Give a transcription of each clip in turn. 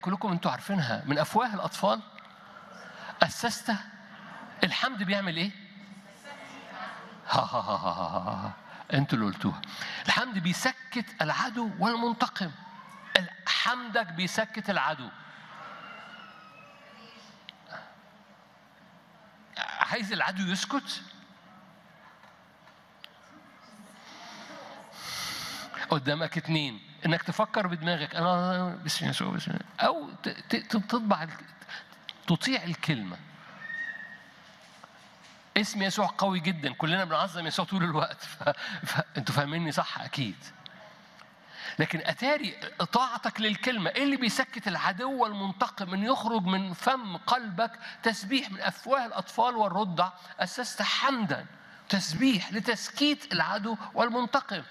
كلكم انتوا عارفينها من افواه الاطفال اسست الحمد بيعمل ايه؟ ها ها ها ها ها ها. انتوا اللي قلتوها الحمد بيسكت العدو والمنتقم حمدك بيسكت العدو عايز العدو يسكت قدامك اتنين انك تفكر بدماغك انا بسم الله يسوع بسم الله او ت- ت- تطبع ال- تطيع الكلمه اسم يسوع قوي جدا كلنا بنعظم يسوع طول الوقت ف... فانتوا فاهميني صح اكيد لكن اتاري طاعتك للكلمه ايه اللي بيسكت العدو المنتقم ان يخرج من فم قلبك تسبيح من افواه الاطفال والرضع اسست حمدا تسبيح لتسكيت العدو والمنتقم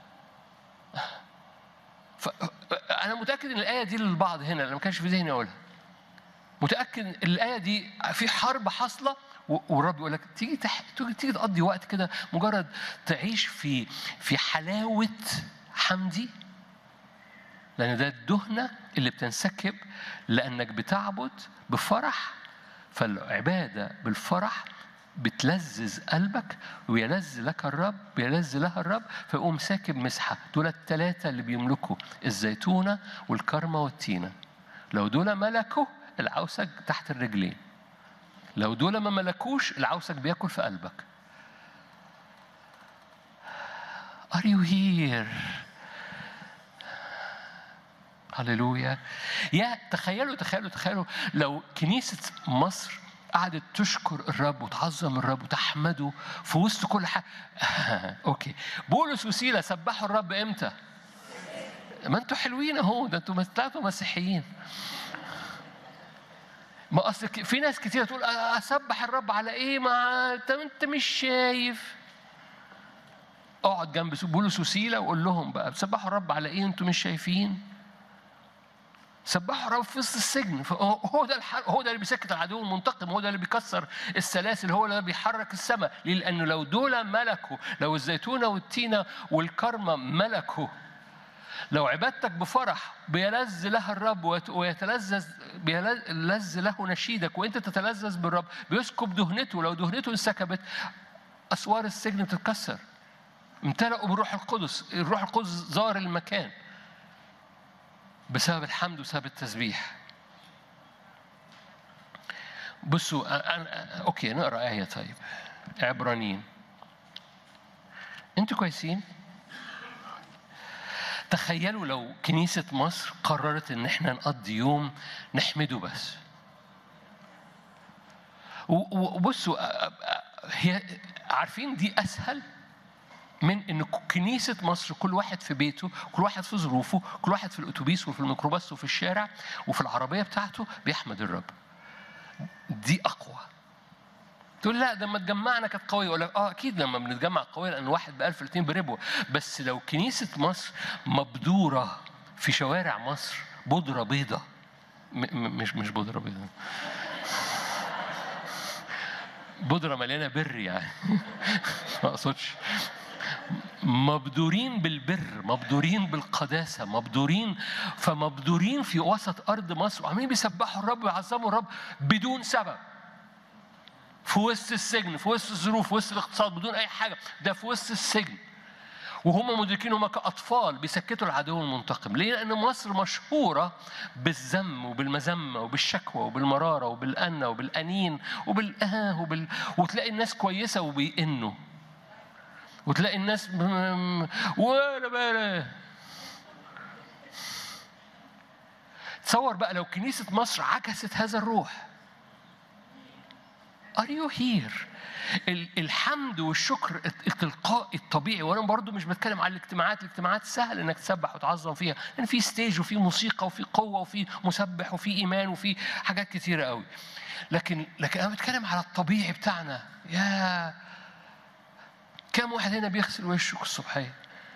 ف... انا متاكد ان الايه دي للبعض هنا اللي ما كانش في ذهني اقولها متاكد ان الايه دي في حرب حاصله و- والرب يقول لك تيجي تح... تيجي تيجي تقضي وقت كده مجرد تعيش في في حلاوه حمدي لان ده الدهنه اللي بتنسكب لانك بتعبد بفرح فالعباده بالفرح بتلذذ قلبك ويلذ لك الرب ويلذ لها الرب فيقوم ساكب مسحه دول الثلاثه اللي بيملكوا الزيتونه والكرمه والتينه لو دول ملكوا العوسك تحت الرجلين لو دول ما ملكوش العوسك بياكل في قلبك Are you here? هللويا يا تخيلوا تخيلوا تخيلوا لو كنيسة مصر قعدت تشكر الرب وتعظم الرب وتحمده في وسط كل حاجة اوكي بولس وسيلة سبحوا الرب امتى؟ ما انتوا حلوين اهو ده انتوا طلعتوا مسيحيين ما اصل ك- في ناس كتير تقول أ- اسبح الرب على ايه ما طب انت مش شايف اقعد جنب بولس وسيلة وقول لهم بقى بتسبحوا الرب على ايه انتوا مش شايفين سبحوا الرب في وسط السجن فهو- هو ده الح- هو ده اللي بيسكت العدو المنتقم هو ده اللي بيكسر السلاسل هو اللي بيحرك السماء ليه؟ لانه لو دول ملكوا لو الزيتونه والتينه والكرمه ملكوا لو عبادتك بفرح بيلذ لها الرب ويت- ويتلذذ بيلذ له نشيدك وانت تتلذذ بالرب بيسكب دهنته لو دهنته انسكبت اسوار السجن بتتكسر امتلأوا بالروح القدس الروح القدس زار المكان بسبب الحمد وسبب التسبيح بصوا أنا أنا اوكي نقرا ايه طيب عبرانيين انتوا كويسين تخيلوا لو كنيسة مصر قررت إن إحنا نقضي يوم نحمده بس. و- و- وبصوا أ- أ- هي عارفين دي أسهل من إن ك- كنيسة مصر كل واحد في بيته، كل واحد في ظروفه، كل واحد في الأتوبيس وفي الميكروباص وفي الشارع وفي العربية بتاعته بيحمد الرب. دي أقوى. تقول لا ده لما اتجمعنا كانت قويه اقول لك اه اكيد لما بنتجمع قويه لان واحد ب 1000 الاثنين بربوه بس لو كنيسه مصر مبدوره في شوارع مصر بودره بيضة م- م- مش مش بودره بيضة بودره مليانه بر يعني ما اقصدش مبدورين بالبر مبدورين بالقداسة مبدورين فمبدورين في وسط أرض مصر وعمالين بيسبحوا الرب ويعظموا الرب بدون سبب في وسط السجن في وسط الظروف في وسط الاقتصاد بدون اي حاجه ده في وسط السجن وهم مدركين هم كاطفال بيسكتوا العدو المنتقم ليه لان مصر مشهوره بالذم وبالمذمه وبالشكوى وبالمراره وبالأنة وبالانين وبالاه وبال... وتلاقي الناس كويسه وبيئنوا وتلاقي الناس م- ولا بلا تصور بقى لو كنيسه مصر عكست هذا الروح Are you here؟ ال- الحمد والشكر التلقائي الطبيعي وانا برضو مش بتكلم على الاجتماعات الاجتماعات سهل انك تسبح وتعظم فيها لان في ستيج وفي موسيقى وفي قوه وفي مسبح وفي ايمان وفي حاجات كتيره قوي لكن لكن انا بتكلم على الطبيعي بتاعنا يا كم واحد هنا بيغسل وشه الصبحيه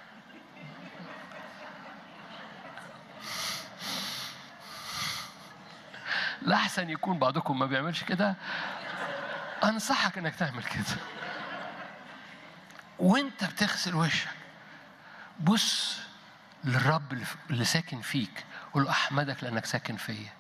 لا احسن يكون بعضكم ما بيعملش كده انصحك انك تعمل كده وانت بتغسل وشك بص للرب اللي- اللي ساكن فيك قول له احمدك لانك ساكن فيا